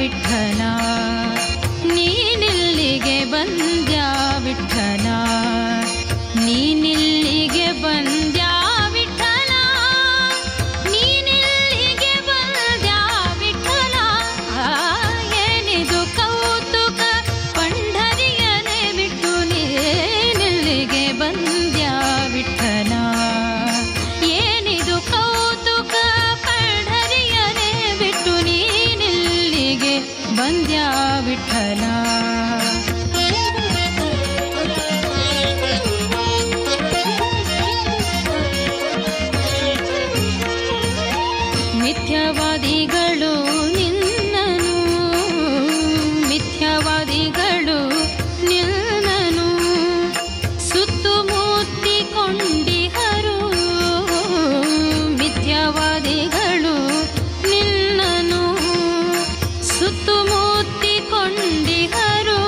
ವಿಠಲ ನೀನಿಲ್ಲಿಗೆ ಬಂದ್ಯಾ ವಿಠಲ ನೀನಿಲ್ಲಿಗೆ ಬಂದ್ಯಾ ವಿಠಲ ನೀನಿಲ್ಲಿಗೆ ಬಂದ್ಯಾ ವಿಠಲ ಆ, ಏನಿದು ಕೌತುಕ ಪಂಢರಿಯನೆ ಬಿಟ್ಟು ನೀನಿಲ್ಲಿಗೆ ಬಂದ್ಯಾ ವಿಠಲ ಏನಿದು ಕೌತುಕ ಪಂಢರಿಯನೆ ಬಿಟ್ಟು ನೀನಿಲ್ಲಿಗೆ ಬಂದ್ಯಾ ವಿಠಲ ಮಿಥ್ಯವಾದಿಗಳು ನಿನ್ನನು ಮಿಥ್ಯವಾದಿಗಳು ನಿನ್ನನು ಸುತ್ತುಮುತ್ತಿಕೊಂಡಿಹರು ಮಿಥ್ಯವಾದಿಗಳು ನಿನ್ನನು ಸುತ್ತುಮುತ್ತಿಕೊಂಡಿಹರು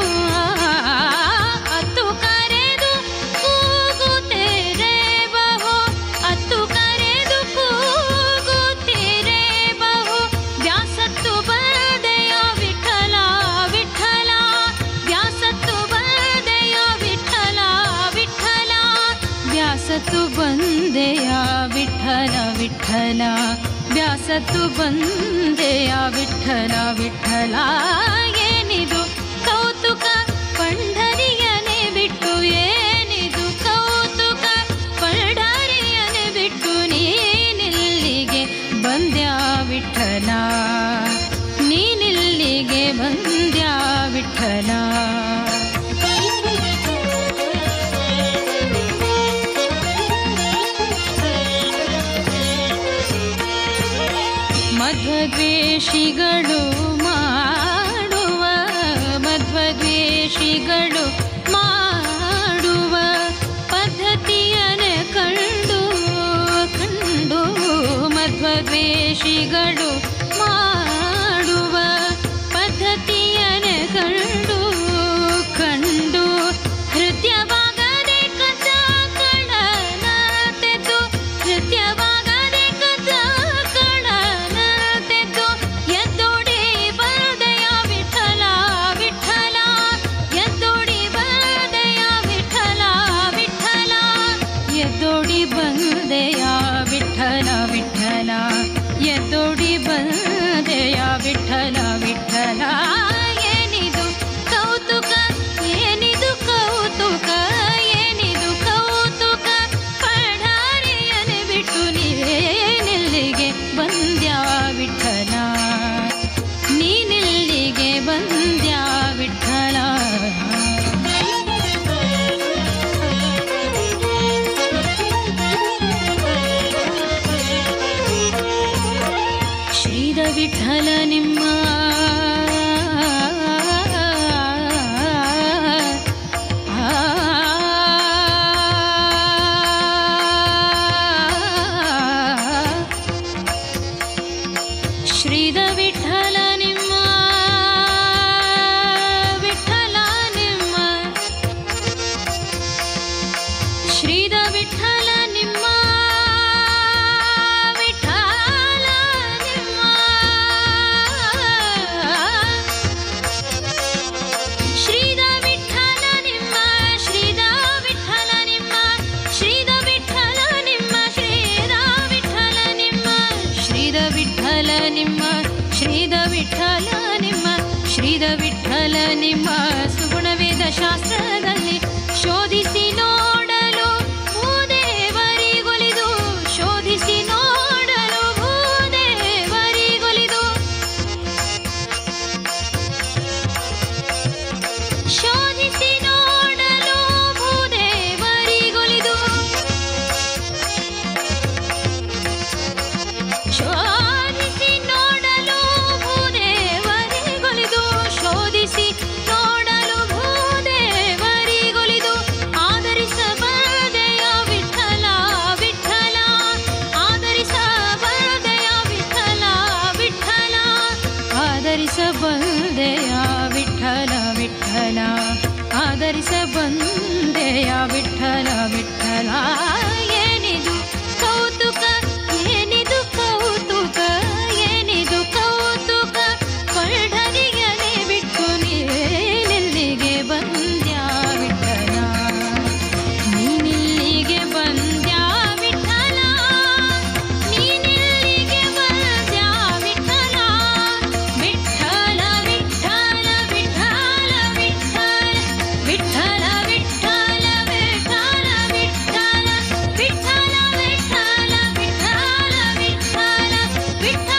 ಅತ್ತು ಕರೆದು ಕೂಗುತ್ತೇರೆ ಬಹು ಅತ್ತು ಕರೆದು ಕೂಗುತ್ತೀರೆ ಬಹು ವ್ಯಾಸತ್ತು ಬರದೆಯ ವಿಠಲ ವಿಠಲ ವ್ಯಾಸತ್ತು ಬರದೆಯ ವಿಠಲ ವಿಠಲ ವ್ಯಾಸತ್ತು ಬಂದೆಯ ವಿಠಲ ವಿಠಲ ವ್ಯಾಸತ್ತು ಬಂದೆಯ ವಿಠಲ ವಿಠಲ ಏನಿದು ಕೌತುಕ ಪಂಢರಿಯನೆ ಬಿಟ್ಟು ಏನಿದು ಕೌತುಕ ಪಂಢರಿಯನೆ ಬಿಟ್ಟು ನೀನಿಲ್ಲಿಗೆ ಬಂದ್ಯಾ ವಿಠಲ ನೀನಿಲ್ಲಿಗೆ ಬಂದ್ಯಾ ವಿಠಲ ಮಧ್ವದ್ವೇಷಿಗಳು ಮಾಡುವ ಮಧ್ವದ್ವೇಷಿಗಳು ಮಾಡುವ ಪದ್ಧತಿಯನೆ ಕಂಡು ಕಂಡು ಮಧ್ವದ್ವೇಷಿಗಳು ಮಾಡುವ ಪದ್ಧತಿಯನೆ ಕಂಡು ಕಂಡು ಹೃದಯವಾಗದೆ ಕಥ ಕಳನ ತೆತ್ತು ಹೃದಯವಾಗದೆ ಕಥ ಕಳನ ತೆತ್ತು ಎದ್ದೋಡಿ ಬರದೆಯ ವಿಠಲ ವಿಠಲ ಎದ್ದೋಡಿ ಬರದೆಯ ವಿಠಲ ವಿಠಲ ಎದ್ದೋಡಿ ಬಂದೆಯ ವಿಠಲ ವಿಠಲ ಎದ್ದೋಡಿ ಬಂದೆಯ ವಿಠಲ ವಿಠಲ ಏನಿದು ಕೌತುಕ ಏನಿದು ಕೌತುಕ ಏನಿದು ಕೌತುಕ ಪಢಾರಿಯನೆ ಬಿಟ್ಟು ನೀನೆಲ್ಲಿಗೆ ಬಂದ್ಯಾ ವಿಠಲ ನೀನೆಲ್ಲಿಗೆ ಬಂದ್ಯಾ ವಿಠಲ ಶ್ರೀದ ವಿಠಲ ನಿಮ್ಮ ಶ್ರೀದ ವಿಠಲ ನಿಮ್ಮ ವಿಠಲ ನಿಮ್ಮ ಶ್ರೀದ ವಿಠಲ ನಿಮ್ಮ ವಿಠಲ ನಿಮ್ಮ ಶ್ರೀದ ವಿಠಲ ನಿಮ್ಮ ಶ್ರೀದ ವಿಠಲ ನಿಮ್ಮ ಶ್ರೀದ ವಿಠಲ ನಿಮ್ಮ ಶ್ರೀದ ವಿಠಲ ನಿಮ್ಮ ಶ್ರೀದ ವಿಠಲ ನಿಮ್ಮ ಶ್ರೀದ ವಿಠಲ ನಿಮ್ಮ ಶ್ರೀದ ವಿಠಲ ನಿಮ್ಮ ಸುಗುಣವೇದ ಶಾಸ್ತ್ರದಲ್ಲಿ ಶೋಧಿಸಿ ನೋಡಲು ಭೂದೇವರಿಗೊಲಿದು ಶೋಧಿಸಿ ನೋಡಲು ಭೂದೇವರಿಗೊಲಿದು ಶೋಧಿಸಿ ನೋಡಲು ಭೂದೇವರಿಗೊಲಿದು ಶೋಧಿಸಿ ನೋಡಲು ಭೂದೇವರಿಗೊಲಿದು ಶೋಧಿಸಿ ನೋಡಲು ಭೂದೇವರಿಗೊಲಿದು ಆದರಿಸಬಾರದೆಯ ವಿಠಲ ವಿಠಲ ಆದರಿಸಬಾರದೆಯ ವಿಠಲ ವಿಠಲ ಆದರಿಸಬಂದೆಯ ವಿಠಲ ವಿಠಲ ಆದರಿಸಬಂದೆಯ ವಿಠಲ ವಿಠಲ ಏನಿದು ಕೌತುಕ ಏನಿದು ಕೌತುಕ ಏನಿದು ಕೌತುಕ ಪಢರಿಗೆ ವಿಠಲ